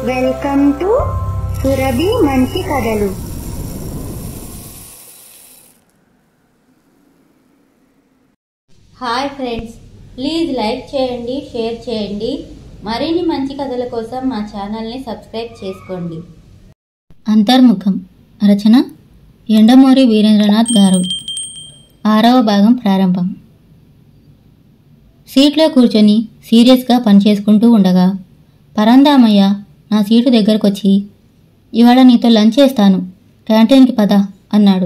welcome to Surabhi మంచి కథలు hi friends please like చేయండి షేర్ చేయండి మరిన్ని మంచి కథల కోసం మా ఛానల్ని సబ్స్క్రైబ్ చేసుకోండి అంతర్ముఖం రచన ఎండమూరి వీరేంద్రనాథ్ గారు ఆరవ భాగం ప్రారంభం సీట్లో కూర్చొని సీరియస్గా పనిచేసుకుంటూ ఉండగా పరందామయ్య నా సీటు దగ్గరకొచ్చి ఇవాళ నీతో లంచ్ చేస్తాను క్యాంటీన్కి పద అన్నాడు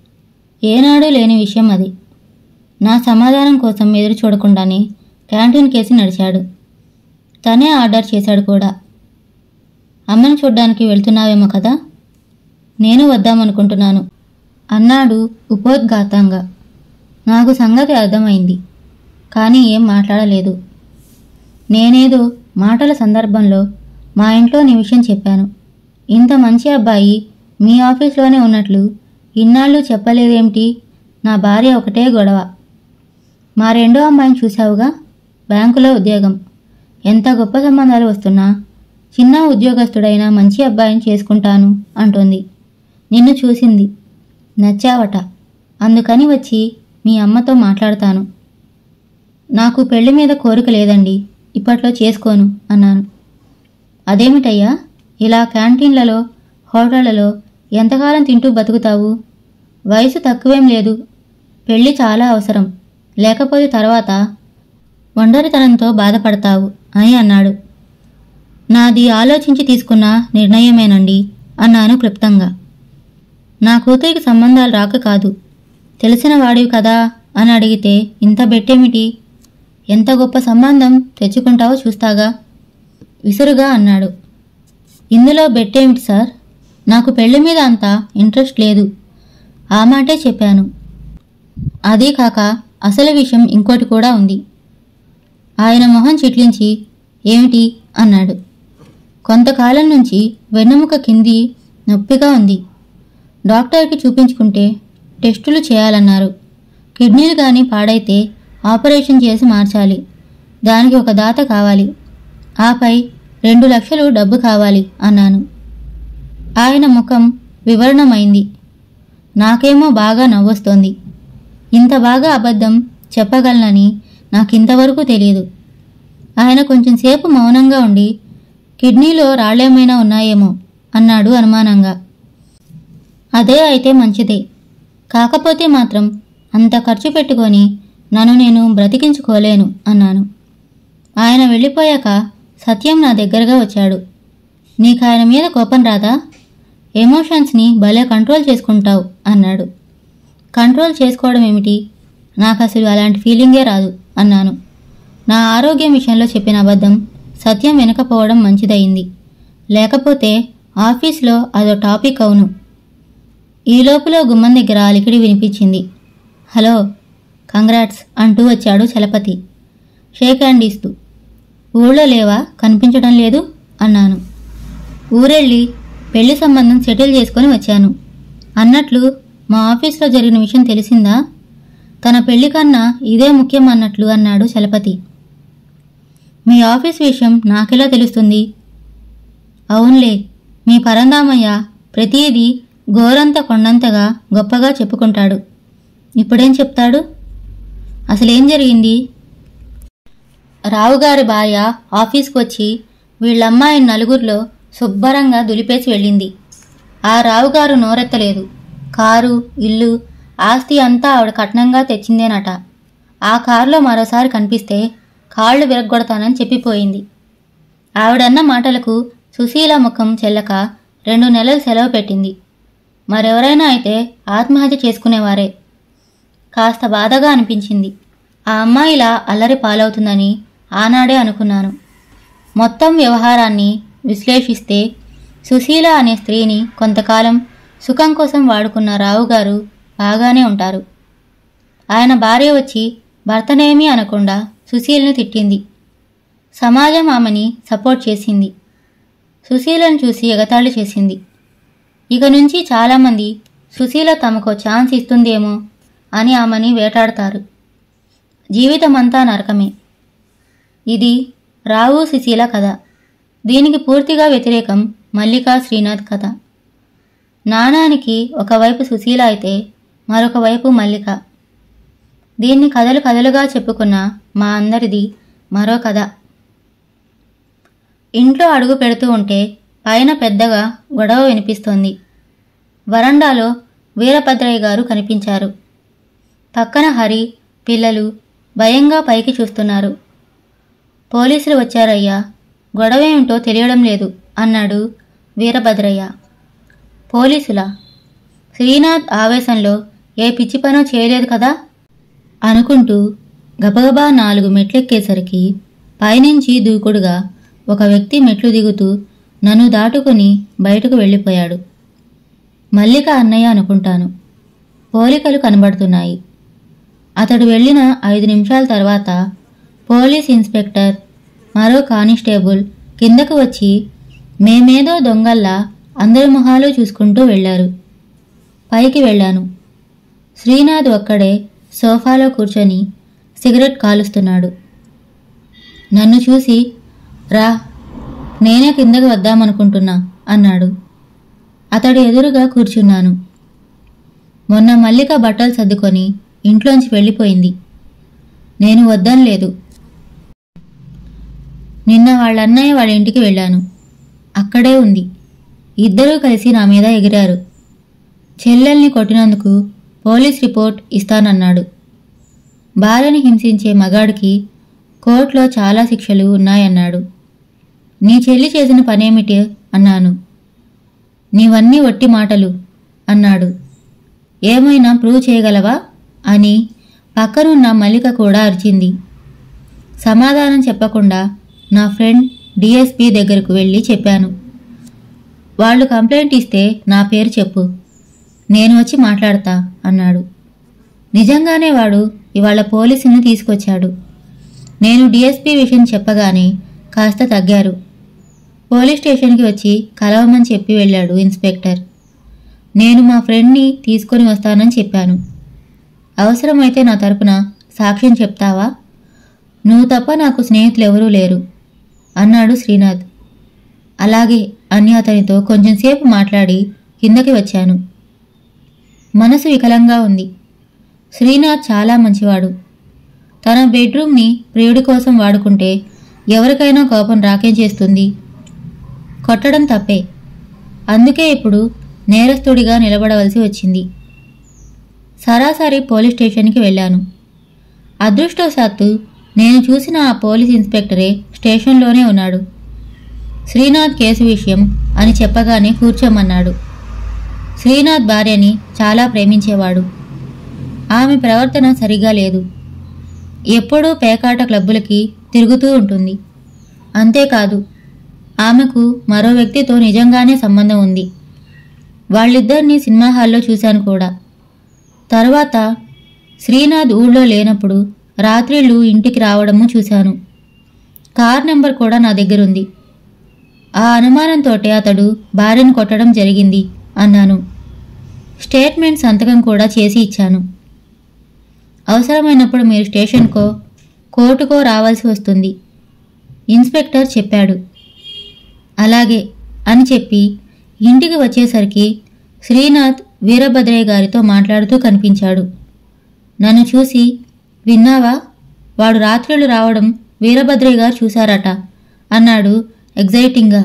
ఏనాడు లేని విషయం అది నా సమాధానం కోసం ఎదురు చూడకుండానే క్యాంటీన్ కేసి నడిచాడు తనే ఆర్డర్ చేశాడు కూడా అమ్మని చూడ్డానికి వెళ్తున్నావేమో కదా నేను వద్దామనుకుంటున్నాను అన్నాడు ఉపోద్ఘాతంగా నాకు సంగతి అర్థమైంది కానీ ఏం మాట్లాడలేదు నేనేదో మాటల సందర్భంలో మా ఇంట్లో నీ విషయం చెప్పాను ఇంత మంచి అబ్బాయి మీ ఆఫీస్లోనే ఉన్నట్లు ఇన్నాళ్ళు చెప్పలేదేమిటి నా భార్య ఒకటే గొడవ మా రెండో అమ్మాయిని చూశావుగా బ్యాంకులో ఉద్యోగం ఎంత గొప్ప సంబంధాలు వస్తున్నా చిన్న ఉద్యోగస్తుడైన మంచి అబ్బాయిని చేసుకుంటాను అంటుంది నిన్ను చూసింది నచ్చావట అందుకని వచ్చి మీ అమ్మతో మాట్లాడతాను నాకు పెళ్లి మీద కోరిక లేదండి ఇప్పట్లో చేసుకోను అన్నాను అదేమిటయ్యా ఇలా క్యాంటీన్లలో హోటళ్లలో ఎంతకాలం తింటూ బతుకుతావు వయసు తక్కువేం లేదు పెళ్లి చాలా అవసరం లేకపోతే తర్వాత ఒంటరితనంతో బాధపడతావు అని అన్నాడు నాది ఆలోచించి తీసుకున్న నిర్ణయమేనండి అన్నాను క్లుప్తంగా నా కూతురికి సంబంధాలు రాక కాదు తెలిసిన వాడివి కదా అని అడిగితే ఇంత బెట్టేమిటి ఎంత గొప్ప సంబంధం తెచ్చుకుంటావో చూస్తాగా విసురుగా అన్నాడు ఇందులో బెట్టేమిటి సార్ నాకు పెళ్లి మీద అంత ఇంట్రెస్ట్ లేదు ఆ మాటే చెప్పాను అదీ కాక అసలు విషయం ఇంకోటి కూడా ఉంది ఆయన మొహం చిట్లించి ఏమిటి అన్నాడు కొంతకాలం నుంచి వెన్నెముక కింది నొప్పిగా ఉంది డాక్టర్కి చూపించుకుంటే టెస్టులు చేయాలన్నారు కిడ్నీలు కానీ పాడైతే ఆపరేషన్ చేసి మార్చాలి దానికి ఒక దాత కావాలి ఆపై రెండు లక్షలు డబ్బు కావాలి అన్నాను ఆయన ముఖం వివరణమైంది నాకేమో బాగా నవ్వొస్తోంది ఇంత బాగా అబద్ధం చెప్పగలనని నాకింతవరకు తెలియదు ఆయన కొంచెం సేపు మౌనంగా ఉండి కిడ్నీలో రాళ్ళేమైనా ఉన్నాయేమో అన్నాడు అనుమానంగా అదే అయితే మంచిదే కాకపోతే మాత్రం అంత ఖర్చు పెట్టుకొని నన్ను నేను బ్రతికించుకోలేను అన్నాను ఆయన వెళ్ళిపోయాక సత్యం నా దగ్గరగా వచ్చాడు నీకు ఆయన మీద కోపం రాదా ఎమోషన్స్ని భలే కంట్రోల్ చేసుకుంటావు అన్నాడు కంట్రోల్ చేసుకోవడం ఏమిటి నాకు అసలు అలాంటి ఫీలింగే రాదు అన్నాను నా ఆరోగ్యం విషయంలో చెప్పిన అబద్ధం సత్యం వినకపోవడం మంచిదయింది లేకపోతే ఆఫీస్లో అదో టాపిక్ అవును ఈ లోపల గుమ్మం దగ్గర అలికిడి వినిపించింది హలో కంగ్రాట్స్ అంటూ వచ్చాడు చలపతి షేక్ హ్యాండ్ ఇస్తూ ఊళ్ళో లేవా కనిపించడం లేదు అన్నాను ఊరెళ్ళి పెళ్లి సంబంధం సెటిల్ చేసుకొని వచ్చాను అన్నట్లు మా ఆఫీస్లో జరిగిన విషయం తెలిసిందా తన పెళ్లి కన్నా ఇదే ముఖ్యం అన్నట్లు అన్నాడు చలపతి మీ ఆఫీస్ విషయం నాకెలా తెలుస్తుంది అవునులే మీ పరందామయ్య ప్రతిదీ గోరంత కొండంతగా గొప్పగా చెప్పుకుంటాడు ఇప్పుడేం చెప్తాడు అసలేం జరిగింది రావుగారి భార్య ఆఫీస్కి వచ్చి వీళ్ళమ్మాయి నలుగురిలో శుభ్రంగా దులిపేసి వెళ్ళింది ఆ రావుగారు నోరెత్తలేదు కారు ఇల్లు ఆస్తి అంతా ఆవిడ కట్నంగా తెచ్చిందేనట ఆ కారులో మరోసారి కనిపిస్తే కాళ్ళు విరగ్గొడతానని చెప్పిపోయింది ఆవిడన్న మాటలకు సుశీల ముఖం చెల్లక రెండు నెలలు సెలవు పెట్టింది మరెవరైనా అయితే ఆత్మహత్య చేసుకునేవారే కాస్త బాధగా అనిపించింది ఆ అమ్మాయిలా అల్లరి పాలవుతుందని ఆనాడే అనుకున్నాను మొత్తం వ్యవహారాన్ని విశ్లేషిస్తే సుశీల అనే స్త్రీని కొంతకాలం సుఖం కోసం వాడుకున్న రావుగారు బాగానే ఉంటారు ఆయన భార్య వచ్చి భర్తనేమీ అనకుండా సుశీలను తిట్టింది సమాజం ఆమెని సపోర్ట్ చేసింది సుశీలను చూసి ఎగతాళి చేసింది ఇక నుంచి చాలామంది సుశీల తమకు ఛాన్స్ ఇస్తుందేమో అని ఆమెని వేటాడతారు జీవితమంతా నరకమే ఇది రావు సుశీల కథ దీనికి పూర్తిగా వ్యతిరేకం మల్లికా శ్రీనాథ్ కథ నానానికి ఒకవైపు సుశీల అయితే మరొక వైపు మల్లిక దీన్ని కథలు కథలుగా చెప్పుకున్న మా అందరిది మరో కథ ఇంట్లో అడుగు పెడుతూ ఉంటే పైన పెద్దగా గొడవ వినిపిస్తోంది వరండాలో వీరభద్రయ్య గారు కనిపించారు పక్కన హరి పిల్లలు భయంగా పైకి చూస్తున్నారు పోలీసులు వచ్చారయ్యా గొడవేమిటో తెలియడం లేదు అన్నాడు వీరభద్రయ్య పోలీసులా శ్రీనాథ్ ఆవేశంలో ఏ పిచ్చి పనో చేయలేదు కదా అనుకుంటూ గబగబా నాలుగు మెట్లెక్కేసరికి పైనుంచి దూకుడుగా ఒక వ్యక్తి మెట్లు దిగుతూ నన్ను దాటుకుని బయటకు వెళ్ళిపోయాడు మల్లిక అన్నయ్య అనుకుంటాను పోలికలు కనబడుతున్నాయి అతడు వెళ్ళిన ఐదు నిమిషాల తర్వాత పోలీస్ ఇన్స్పెక్టర్ మరో కానిస్టేబుల్ కిందకు వచ్చి మేమేదో దొంగల్లా అందరి మొహాలు చూసుకుంటూ వెళ్ళారు పైకి వెళ్ళాను శ్రీనాథ్ ఒక్కడే సోఫాలో కూర్చొని సిగరెట్ కాలుస్తున్నాడు నన్ను చూసి రా నేనే కిందకి వద్దామనుకుంటున్నా అన్నాడు అతడు ఎదురుగా కూర్చున్నాను మొన్న మల్లిక బట్టలు సర్దుకొని ఇంట్లోంచి వెళ్ళిపోయింది నేను వద్దనలేదు నిన్న వాళ్ళ అన్నయ్య వాళ్ళ ఇంటికి వెళ్ళాను అక్కడే ఉంది ఇద్దరూ కలిసి నా మీద ఎగిరారు చెల్లెల్ని కొట్టినందుకు పోలీస్ రిపోర్ట్ ఇస్తానన్నాడు భార్యని హింసించే మగాడికి కోర్టులో చాలా శిక్షలు ఉన్నాయన్నాడు నీ చెల్లి చేసిన పనేమిటి అన్నాను నీవన్నీ ఒట్టి మాటలు అన్నాడు ఏమైనా ప్రూవ్ చేయగలవా అని పక్కనున్న మల్లిక కూడా అరిచింది సమాధానం చెప్పకుండా నా ఫ్రెండ్ డిఎస్పి దగ్గరకు వెళ్ళి చెప్పాను వాళ్ళు కంప్లైంట్ ఇస్తే నా పేరు చెప్పు నేను వచ్చి మాట్లాడతా అన్నాడు నిజంగానే వాడు ఇవాళ పోలీసుని తీసుకొచ్చాడు నేను డిఎస్పి విషయం చెప్పగానే కాస్త తగ్గారు పోలీస్ స్టేషన్కి వచ్చి కలవమని చెప్పి వెళ్ళాడు ఇన్స్పెక్టర్ నేను మా ఫ్రెండ్ని తీసుకొని వస్తానని చెప్పాను అవసరమైతే నా తరపున సాక్ష్యం చెప్తావా నువ్వు తప్ప నాకు స్నేహితులు ఎవరూ లేరు అన్నాడు శ్రీనాథ్ అలాగే అని అతనితో కొంచెంసేపు మాట్లాడి కిందకి వచ్చాను మనసు వికలంగా ఉంది శ్రీనాథ్ చాలా మంచివాడు తన బెడ్రూమ్ని ప్రియుడి కోసం వాడుకుంటే ఎవరికైనా కోపం రాకేం చేస్తుంది కొట్టడం తప్పే అందుకే ఇప్పుడు నేరస్తుడిగా నిలబడవలసి వచ్చింది సరాసరి పోలీస్ స్టేషన్కి వెళ్ళాను అదృష్టవశాత్తు నేను చూసిన ఆ పోలీస్ ఇన్స్పెక్టరే స్టేషన్లోనే ఉన్నాడు శ్రీనాథ్ కేసు విషయం అని చెప్పగానే కూర్చోమన్నాడు శ్రీనాథ్ భార్యని చాలా ప్రేమించేవాడు ఆమె ప్రవర్తన సరిగా లేదు ఎప్పుడూ పేకాట క్లబ్బులకి తిరుగుతూ ఉంటుంది అంతేకాదు ఆమెకు మరో వ్యక్తితో నిజంగానే సంబంధం ఉంది వాళ్ళిద్దరినీ సినిమా హాల్లో చూశాను కూడా తర్వాత శ్రీనాథ్ ఊళ్ళో లేనప్పుడు రాత్రిళ్ళు ఇంటికి రావడము చూశాను కార్ నెంబర్ కూడా నా దగ్గరుంది ఆ అనుమానంతోటే అతడు భార్యను కొట్టడం జరిగింది అన్నాను స్టేట్మెంట్ సంతకం కూడా చేసి ఇచ్చాను అవసరమైనప్పుడు మీరు స్టేషన్కో కోర్టుకో రావాల్సి వస్తుంది ఇన్స్పెక్టర్ చెప్పాడు అలాగే అని చెప్పి ఇంటికి వచ్చేసరికి శ్రీనాథ్ వీరభద్రయ్య గారితో మాట్లాడుతూ కనిపించాడు నన్ను చూసి విన్నావా వాడు రాత్రులు రావడం వీరభద్రయ్య గారు చూశారట అన్నాడు ఎగ్జైటింగ్గా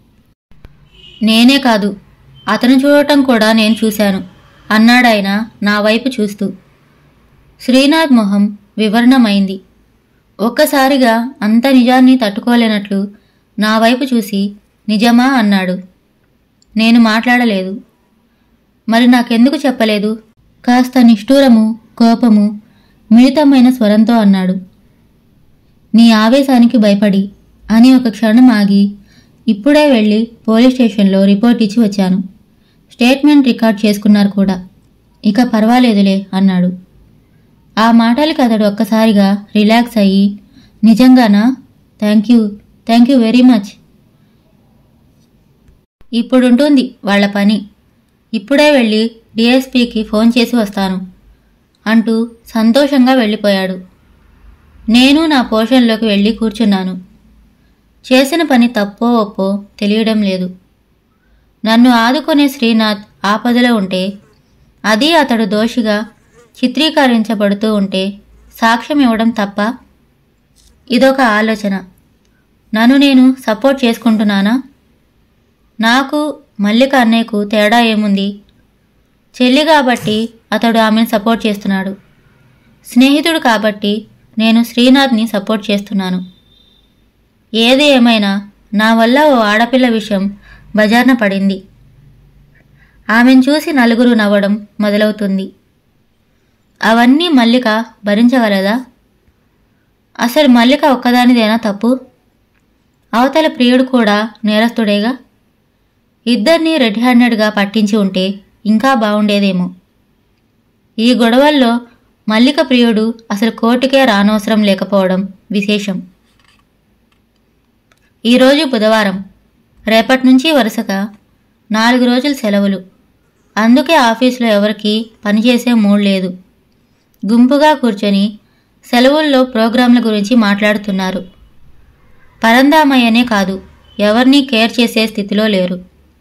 నేనే కాదు అతను చూడటం కూడా నేను చూశాను అన్నాడాయన నా వైపు చూస్తూ శ్రీనాథ్ మొహం వివరణమైంది ఒక్కసారిగా అంత నిజాన్ని తట్టుకోలేనట్లు నా వైపు చూసి నిజమా అన్నాడు నేను మాట్లాడలేదు మరి నాకెందుకు చెప్పలేదు కాస్త నిష్ఠూరము కోపము మిళితమైన స్వరంతో అన్నాడు నీ ఆవేశానికి భయపడి అని ఒక క్షణం ఆగి ఇప్పుడే వెళ్ళి పోలీస్ స్టేషన్లో రిపోర్ట్ ఇచ్చి వచ్చాను స్టేట్మెంట్ రికార్డ్ చేసుకున్నారు కూడా ఇక పర్వాలేదులే అన్నాడు ఆ మాటలకి అతడు ఒక్కసారిగా రిలాక్స్ అయ్యి నిజంగానా thank you thank you very much ఇప్పుడుంటుంది వాళ్ళ పని ఇప్పుడే వెళ్ళి డిఎస్పీకి ఫోన్ చేసి వస్తాను అంటూ సంతోషంగా వెళ్ళిపోయాడు నేను నా పోర్షన్లోకి వెళ్ళి కూర్చున్నాను చేసిన పని తప్పో ఒప్పో తెలియడం లేదు నన్ను ఆదుకునే శ్రీనాథ్ ఆపదలో ఉంటే అది అతడు దోషిగా చిత్రీకరించబడుతూ ఉంటే సాక్ష్యం ఇవ్వడం తప్ప ఇదొక ఆలోచన నన్ను నేను సపోర్ట్ చేసుకుంటున్నానా నాకు మల్లిక అన్నయ్యకు తేడా ఏముంది చెల్లి కాబట్టి అతడు ఆమెను సపోర్ట్ చేస్తున్నాడు స్నేహితుడు కాబట్టి నేను శ్రీనాథ్ని సపోర్ట్ చేస్తున్నాను ఏది ఏమైనా నా వల్ల ఓ ఆడపిల్ల విషయం బజార్న పడింది ఆమెను చూసి నలుగురు నవ్వడం మొదలవుతుంది అవన్నీ మల్లిక భరించగలదా అసలు మల్లిక ఒక్కదానిదేనా తప్పు అవతల ప్రియుడు కూడా నేరస్తుడేగా ఇద్దరినీ రెడ్ హ్యాండెడ్గా పట్టించి ఉంటే ఇంకా బాగుండేదేమో ఈ గొడవల్లో మల్లిక ప్రియుడు అసలు కోర్టుకే రానవసరం లేకపోవడం విశేషం ఈరోజు బుధవారం రేపటి నుంచి వరుసగా నాలుగు రోజులు సెలవులు అందుకే ఆఫీసులో ఎవరికి పనిచేసే మూడ్ లేదు గుంపుగా కూర్చొని సెలవుల్లో ప్రోగ్రాంల గురించి మాట్లాడుతున్నారు పరందామయ్యనే కాదు ఎవరినీ కేర్ చేసే స్థితిలో లేరు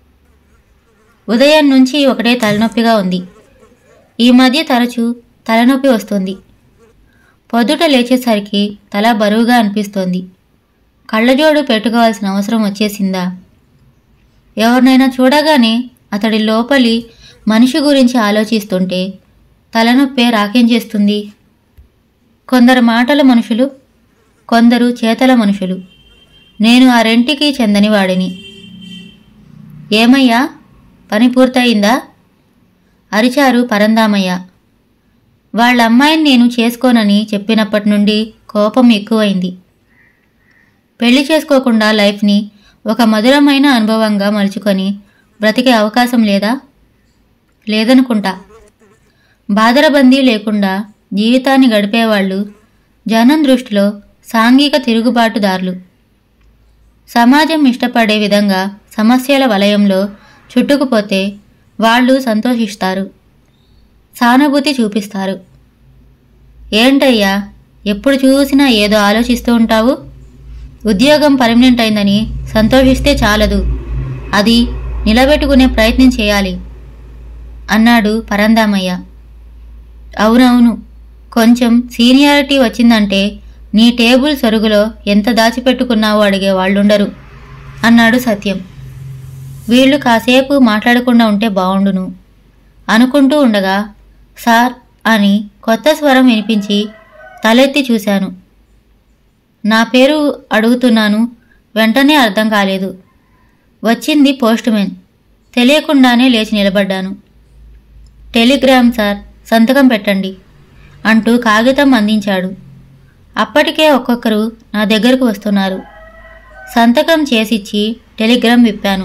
ఉదయం నుంచి ఒకటే తలనొప్పిగా ఉంది ఈ మధ్య తరచూ తలనొప్పి వస్తుంది పొద్దుట లేచేసరికి తల బరువుగా అనిపిస్తోంది కళ్ళజోడు పెట్టుకోవాల్సిన అవసరం వచ్చేసిందా ఎవరినైనా చూడగానే అతడి లోపలి మనిషి గురించి ఆలోచిస్తుంటే తలనొప్పే రాకేం చేస్తుంది కొందరు మాటల మనుషులు కొందరు చేతల మనుషులు నేను ఆ రెంటికి చెందని వాడిని ఏమయ్యా పని పూర్తయిందా అరిచారు పరందామయ్య వాళ్ళ అమ్మాయిని నేను చేసుకోనని చెప్పినప్పటి నుండి కోపం ఎక్కువైంది పెళ్లి చేసుకోకుండా లైఫ్ని ఒక మధురమైన అనుభవంగా మలుచుకొని బ్రతికే అవకాశం లేదా లేదనుకుంటా బాదరబందీ లేకుండా జీవితాన్ని గడిపేవాళ్ళు జనం దృష్టిలో సాంఘిక తిరుగుబాటుదారులు సమాజం ఇష్టపడే విధంగా సమస్యల వలయంలో చుట్టుకుపోతే వాళ్ళు సంతోషిస్తారు సానుభూతి చూపిస్తారు ఏంటయ్యా ఎప్పుడు చూసినా ఏదో ఆలోచిస్తూ ఉంటావు ఉద్యోగం పర్మనెంట్ అయిందని సంతోషిస్తే చాలదు అది నిలబెట్టుకునే ప్రయత్నం చేయాలి అన్నాడు పరందామయ్య అవునవును కొంచెం సీనియారిటీ వచ్చిందంటే నీ టేబుల్ సొరుగులో ఎంత దాచిపెట్టుకున్నావో అడిగే వాళ్ళుండరు అన్నాడు సత్యం వీళ్ళు కాసేపు మాట్లాడకుండా ఉంటే బావుండును అనుకుంటూ ఉండగా సార్ అని కొత్త స్వరం వినిపించి తలెత్తి చూశాను నా పేరు అడుగుతున్నాను వెంటనే అర్థం కాలేదు వచ్చింది పోస్ట్మెన్ తెలియకుండానే లేచి నిలబడ్డాను టెలిగ్రామ్ సార్ సంతకం పెట్టండి అంటూ కాగితం అందించాడు అప్పటికే ఒక్కొక్కరు నా దగ్గరకు వస్తున్నారు సంతకం చేసిచ్చి టెలిగ్రామ్ విప్పాను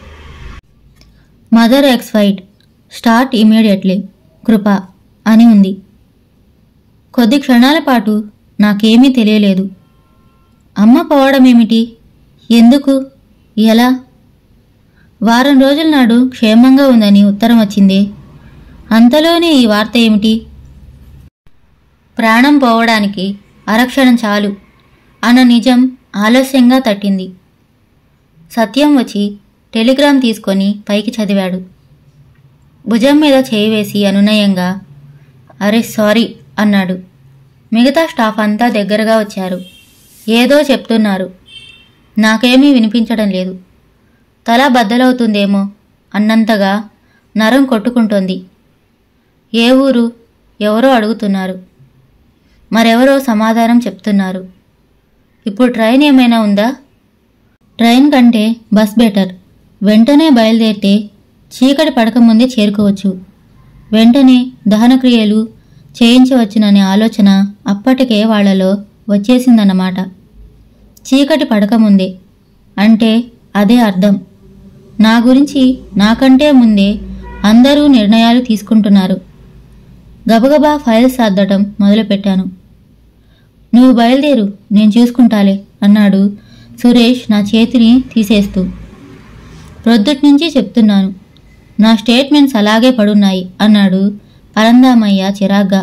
mother expired start immediately Kripa అని ఉంది కొద్ది క్షణాల పాటు నాకేమీ తెలియలేదు అమ్మ పోవడం ఏమిటి ఎందుకు ఎలా వారం రోజుల నాడు క్షేమంగా ఉందని ఉత్తరం వచ్చింది అంతలోనే ఈ వార్త ఏమిటి ప్రాణం పోవడానికి అరక్షణం చాలు అన్న నిజం ఆలస్యంగా తట్టింది సత్యం వచ్చి టెలిగ్రామ్ తీసుకొని పైకి చదివాడు భుజం మీద చేయి వేసి అనునయంగా అరే సారీ అన్నాడు మిగతా స్టాఫ్ అంతా దగ్గరగా వచ్చారు ఏదో చెప్తున్నారు నాకేమీ వినిపించడం లేదు తల బద్దలవుతుందేమో అన్నంతగా నరం కొట్టుకుంటోంది ఏ ఊరు ఎవరో అడుగుతున్నారు మరెవరో సమాధానం చెప్తున్నారు ఇప్పుడు ట్రైన్ ఏమైనా ఉందా ట్రైన్ కంటే బస్ బెటర్ వెంటనే బయలుదేరితే చీకటి పడకముందే చేరుకోవచ్చు వెంటనే దహనక్రియలు చేయించవచ్చుననే ఆలోచన అప్పటికే వాళ్ళలో వచ్చేసిందన్నమాట చీకటి పడకముందే అంటే అదే అర్థం నా గురించి నాకంటే ముందే అందరూ నిర్ణయాలు తీసుకుంటున్నారు గబగబా ఫైల్స్ సర్దటం మొదలుపెట్టాను నువ్వు బయలుదేరు నేను చూసుకుంటాలే అన్నాడు సురేష్ నా చేతిని తీసేస్తూ ప్రొద్దుటి నుంచి చెప్తున్నాను నా స్టేట్మెంట్స్ అలాగే పడున్నాయి అన్నాడు పరందామయ్య చిరాగ్గా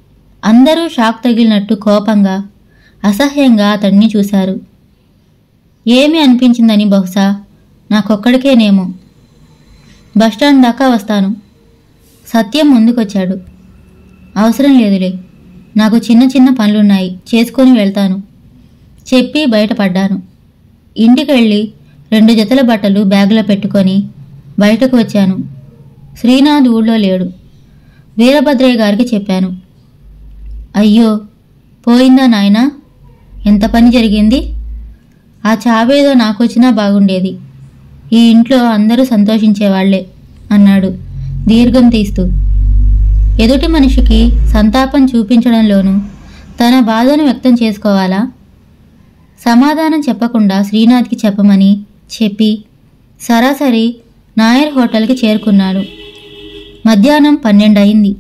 అందరూ షాక్ తగిలినట్టు కోపంగా అసహ్యంగా అతన్ని చూశారు ఏమి అనిపించిందని బహుశా నాకొక్కడికేనేమో బస్టాండ్ దాకా వస్తాను సత్యం ముందుకొచ్చాడు అవసరం లేదులే నాకు చిన్న చిన్న పనులున్నాయి చేసుకొని వెళ్తాను చెప్పి బయటపడ్డాను ఇంటికి వెళ్ళి రెండు జతల బట్టలు బ్యాగులో పెట్టుకొని బయటకు వచ్చాను శ్రీనాథ్ ఊళ్ళో లేడు వీరభద్రయ్య గారికి చెప్పాను అయ్యో పోయిందా నాయనా ఎంత పని జరిగింది ఆ చావేదో నాకొచ్చినా బాగుండేది ఈ ఇంట్లో అందరూ సంతోషించేవాళ్లే అన్నాడు దీర్ఘం తీస్తూ ఎదుటి మనిషికి సంతాపం చూపించడంలోనూ తన బాధను వ్యక్తం చేసుకోవాలా సమాధానం చెప్పకుండా శ్రీనాథ్కి చెప్పమని చెప్పి సరాసరి నాయర్ హోటల్కి చేరుకున్నాడు మధ్యాహ్నం పన్నెండయింది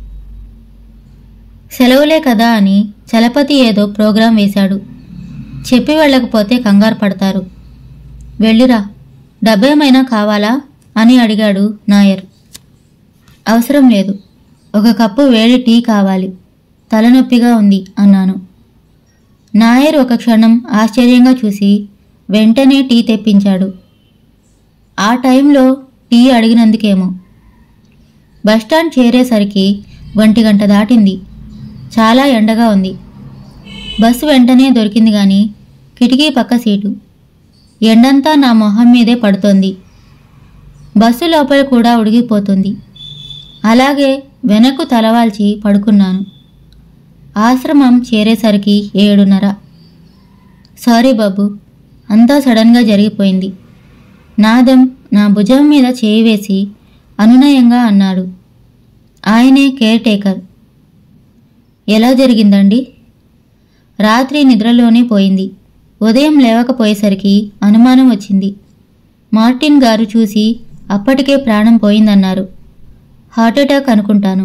సెలవులే కదా అని చలపతి ఏదో ప్రోగ్రాం వేశాడు చెప్పి వెళ్ళకపోతే కంగారు పడతారు వెళ్ళిరా డబ్బేమైనా కావాలా అని అడిగాడు నాయర్ అవసరం లేదు ఒక కప్పు వేడి టీ కావాలి తలనొప్పిగా ఉంది అన్నాను నాయర్ ఒక క్షణం ఆశ్చర్యంగా చూసి వెంటనే టీ తెప్పించాడు ఆ టైంలో టీ అడిగినందుకేమో బస్టాండ్ చేరేసరికి ఒంటి గంట దాటింది చాలా ఎండగా ఉంది బస్సు వెంటనే దొరికింది గాని కిటికీ పక్క సీటు ఎండంతా నా మొహం మీదే పడుతోంది బస్సు లోపల కూడా ఉడిగిపోతుంది అలాగే వెనక్కు తలవాల్చి పడుకున్నాను ఆశ్రమం చేరేసరికి ఏడున్నర సారీ బాబు అంతా సడన్గా జరిగిపోయింది నాదం నా భుజం మీద చేయి వేసి అనునయంగా అన్నాడు ఆయనే కేర్ టేకర్ ఎలా జరిగిందండి రాత్రి నిద్రలోనే పోయింది ఉదయం లేవకపోయేసరికి అనుమానం వచ్చింది మార్టిన్ గారు చూసి అప్పటికే ప్రాణం పోయిందన్నారు హార్ట్అటాక్ అనుకుంటాను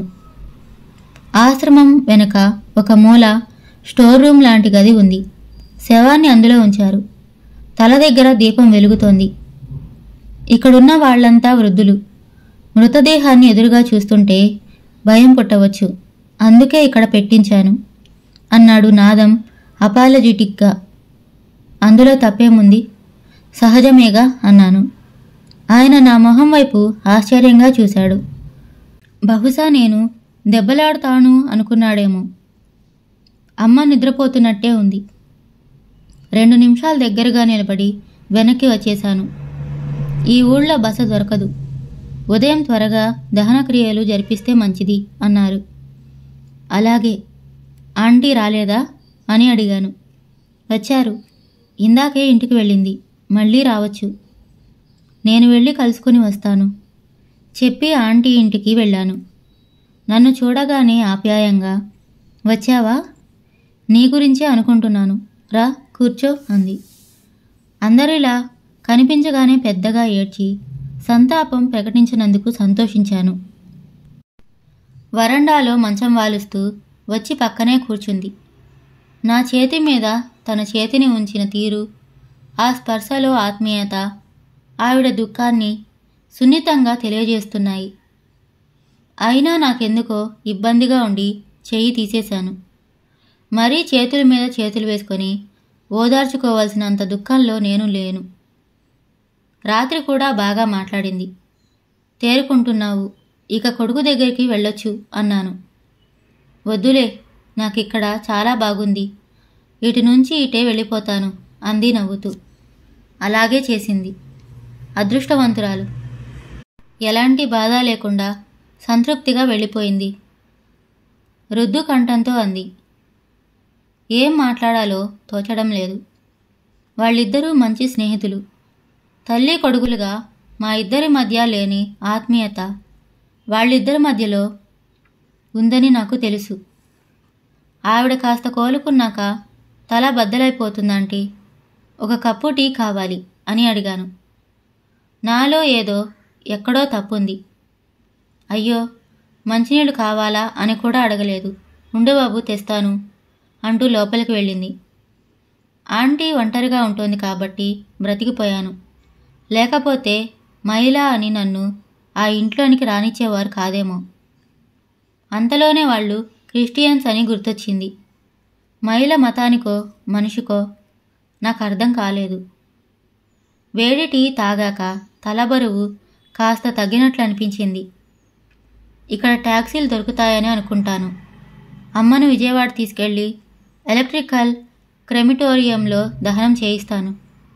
ఆశ్రమం వెనుక ఒక మూల స్టోర్ రూమ్ లాంటి గది ఉంది శవాన్ని అందులో ఉంచారు తల దగ్గర దీపం వెలుగుతోంది ఇక్కడున్న వాళ్ళంతా వృద్ధులు మృతదేహాన్ని ఎదురుగా చూస్తుంటే భయం పుట్టవచ్చు అందుకే ఇక్కడ పెట్టించాను అన్నాడు నాదం అపాలజెటిక్గా అందులో తప్పేముంది సహజమేగా అన్నాను ఆయన నా మొహం వైపు ఆశ్చర్యంగా చూశాడు బహుశా నేను దెబ్బలాడుతాను అనుకున్నాడేమో అమ్మ నిద్రపోతున్నట్టే ఉంది రెండు నిమిషాల దగ్గరగా నిలబడి వెనక్కి వచ్చేశాను ఈ ఊళ్ళో బస దొరకదు ఉదయం త్వరగా దహనక్రియలు జరిపిస్తే మంచిది అన్నారు అలాగే ఆంటీ రాలేదా అని అడిగాను వచ్చారు ఇందాకే ఇంటికి వెళ్ళింది మళ్ళీ రావచ్చు నేను వెళ్ళి కలుసుకుని వస్తాను చెప్పి ఆంటీ ఇంటికి వెళ్ళాను నన్ను చూడగానే ఆప్యాయంగా వచ్చావా నీ గురించే అనుకుంటున్నాను రా కూర్చో అంది అందరిలా కనిపించగానే పెద్దగా ఏడ్చి సంతాపం ప్రకటించినందుకు సంతోషించాను వరండాలో మంచం వాలుస్తూ వచ్చి పక్కనే కూర్చుంది నా చేతి మీద తన చేతిని ఉంచిన తీరు ఆ స్పర్శలో ఆత్మీయత ఆవిడ దుఃఖాన్ని సున్నితంగా తెలియజేస్తున్నాయి అయినా నాకెందుకో ఇబ్బందిగా ఉండి చెయ్యి తీసేశాను మరీ చేతుల మీద చేతులు వేసుకొని ఓదార్చుకోవాల్సినంత దుఃఖంలో నేను లేను రాత్రి కూడా బాగా మాట్లాడింది తేరుకుంటున్నావు ఇక కొడుకు దగ్గరికి వెళ్ళొచ్చు అన్నాను వద్దులే నాకిక్కడ చాలా బాగుంది ఇటు నుంచి ఇటే వెళ్ళిపోతాను అంది నవ్వుతూ అలాగే చేసింది అదృష్టవంతురాలు ఎలాంటి బాధ లేకుండా సంతృప్తిగా వెళ్ళిపోయింది రుద్దు కంఠంతో అంది ఏం మాట్లాడాలో తోచడం లేదు వాళ్ళిద్దరూ మంచి స్నేహితులు తల్లి కొడుకులుగా మా ఇద్దరి మధ్య లేని ఆత్మీయత వాళ్ళిద్దరి మధ్యలో ఉందని నాకు తెలుసు ఆవిడ కాస్త కోలుకున్నాక తల బద్దలైపోతుందంటీ ఒక కప్పు టీ కావాలి అని అడిగాను నాలో ఏదో ఎక్కడో తప్పుంది అయ్యో మంచినీళ్ళు కావాలా అని కూడా అడగలేదు ఉండు బాబు తెస్తాను అంటూ లోపలికి వెళ్ళింది ఆంటీ ఒంటరిగా ఉంటుంది కాబట్టి బ్రతికిపోయాను లేకపోతే మహిళ అని నన్ను ఆ ఇంట్లోనికి రానిచ్చేవారు కాదేమో అంతలోనే వాళ్ళు క్రిస్టియన్స్ అని గుర్తొచ్చింది మహిళ మతానికో మనిషికో నాకు అర్థం కాలేదు వేడి టీ తాగాక తలబరువు కాస్త తగ్గినట్లు అనిపించింది ఇక్కడ ట్యాక్సీలు దొరుకుతాయని అనుకుంటాను అమ్మను విజయవాడ తీసుకెళ్ళి ఎలక్ట్రికల్ క్రెమిటోరియంలో దహనం చేయిస్తాను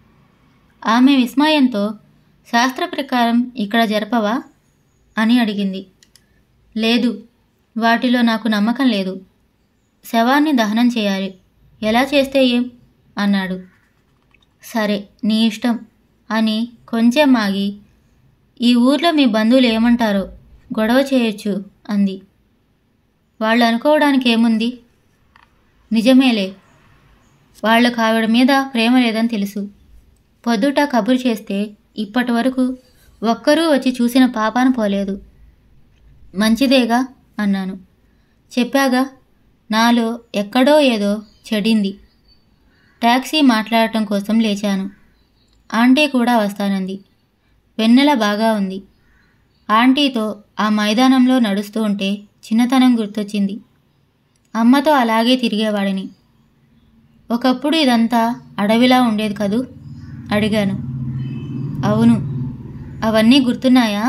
ఆమె విస్మయంతో శాస్త్ర ప్రకారం ఇక్కడ జరపవా అని అడిగింది లేదు వాటిలో నాకు నమ్మకం లేదు శవాన్ని దహనం చేయాలి ఎలా చేస్తే ఏం అన్నాడు సరే నీ ఇష్టం అని కొంచెం ఆగి ఈ ఊర్లో మీ బంధువులు ఏమంటారో గొడవ చేయొచ్చు అంది వాళ్ళు అనుకోవడానికి ఏముంది నిజమేలే వాళ్ళకు ఆవిడ మీద ప్రేమ లేదని తెలుసు పొద్దుట కబురు చేస్తే ఇప్పటి వరకు ఒక్కరూ వచ్చి చూసిన పాపాన పోలేదు మంచిదేగా అన్నాను చెప్పాగా నాలో ఎక్కడో ఏదో చెడింది టాక్సీ మాట్లాడటం కోసం లేచాను ఆంటీ కూడా వస్తానంది వెన్నెల బాగా ఉంది ఆంటీతో ఆ మైదానంలో నడుస్తూ ఉంటే చిన్నతనం గుర్తొచ్చింది అమ్మతో అలాగే తిరిగేవాడిని ఒకప్పుడు ఇదంతా అడవిలా ఉండేది కదూ అడిగాను అవును అవన్నీ గుర్తున్నాయా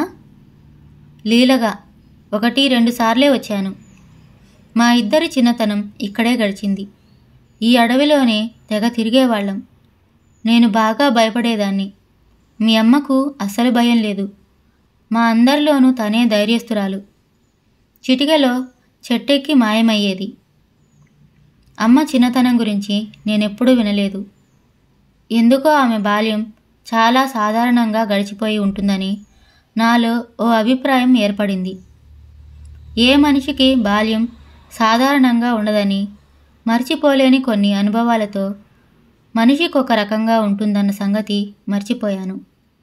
లీలగా ఒకటి రెండు సార్లే వచ్చాను మా ఇద్దరి చిన్నతనం ఇక్కడే గడిచింది ఈ అడవిలోనే తెగ తిరిగేవాళ్ళం నేను బాగా భయపడేదాన్ని మీ అమ్మకు అస్సలు భయం లేదు మా అందరిలోనూ తనే ధైర్యస్తురాలు చిటికలో చెట్టెక్కి మాయమయ్యేది అమ్మ చిన్నతనం గురించి నేనెప్పుడూ వినలేదు ఎందుకో ఆమె బాల్యం చాలా సాధారణంగా గడిచిపోయి ఉంటుందని నాలో ఓ అభిప్రాయం ఏర్పడింది ఏ మనిషికి బాల్యం సాధారణంగా ఉండదని మర్చిపోలేని కొన్ని అనుభవాలతో మనిషికి ఒక రకంగా ఉంటుందన్న సంగతి మర్చిపోయాను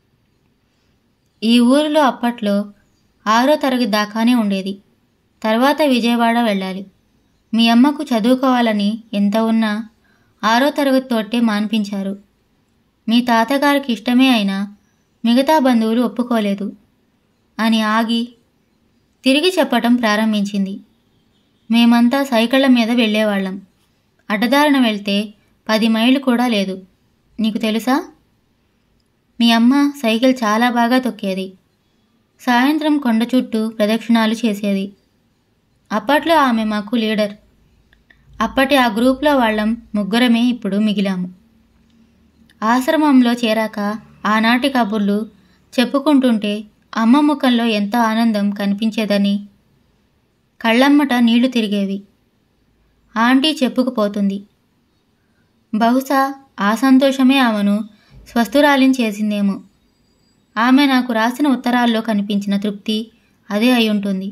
ఈ ఊరిలో అప్పట్లో ఆరో తరగతి దాకానే ఉండేది తర్వాత విజయవాడ వెళ్ళాలి మీ అమ్మకు చదువుకోవాలని ఎంత ఉన్నా ఆరో తరగతితోటే మాన్పించారు మీ తాతగారికి ఇష్టమే అయినా మిగతా బంధువులు ఒప్పుకోలేదు అని ఆగి తిరిగి చెప్పటం ప్రారంభించింది మేమంతా సైకిళ్ళ మీద వెళ్ళేవాళ్ళం అడ్డదారిన వెళ్తే పది మైళ్ళు కూడా లేదు నీకు తెలుసా మీ అమ్మ సైకిల్ చాలా బాగా తొక్కేది సాయంత్రం కొండ చుట్టూ ప్రదక్షిణాలు చేసేది అప్పట్లో ఆమె మాకు లీడర్ అప్పటి ఆ గ్రూప్లో వాళ్ళం ముగ్గురమే ఇప్పుడు మిగిలాము ఆశ్రమంలో చేరాక ఆనాటి కబుర్లు చెప్పుకుంటుంటే అమ్మ ముఖంలో ఎంత ఆనందం కనిపించేదని కళ్ళమ్మట నీళ్లు తిరిగేవి ఆంటీ చెప్పుకుపోతుంది బహుశా ఆ సంతోషమే ఆమెను స్వస్థురాలిని చేసిందేమో ఆమె నాకు రాసిన ఉత్తరాల్లో కనిపించిన తృప్తి అదే అయి ఉంటుంది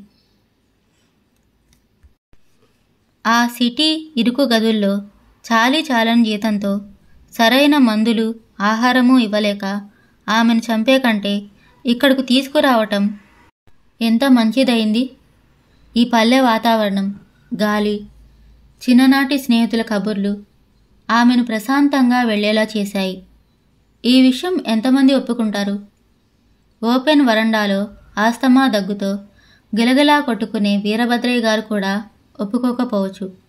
ఆ సిటీ ఇరుకు గదుల్లో చాలీ చాలని జీతంతో సరైన మందులు ఆహారము ఇవ్వలేక ఆమెను చంపే కంటే ఇక్కడకు తీసుకురావటం ఎంత మంచిదైంది ఈ పల్లె వాతావరణం గాలి చిన్ననాటి స్నేహితుల కబుర్లు ఆమెను ప్రశాంతంగా వెళ్ళేలా చేశాయి ఈ విషయం ఎంతమంది ఒప్పుకుంటారు ఓపెన్ వరండాలో ఆస్తమా దగ్గుతో గిలగిలా కొట్టుకునే వీరభద్రయ్య గారు కూడా ఒప్పుకోకపోవచ్చు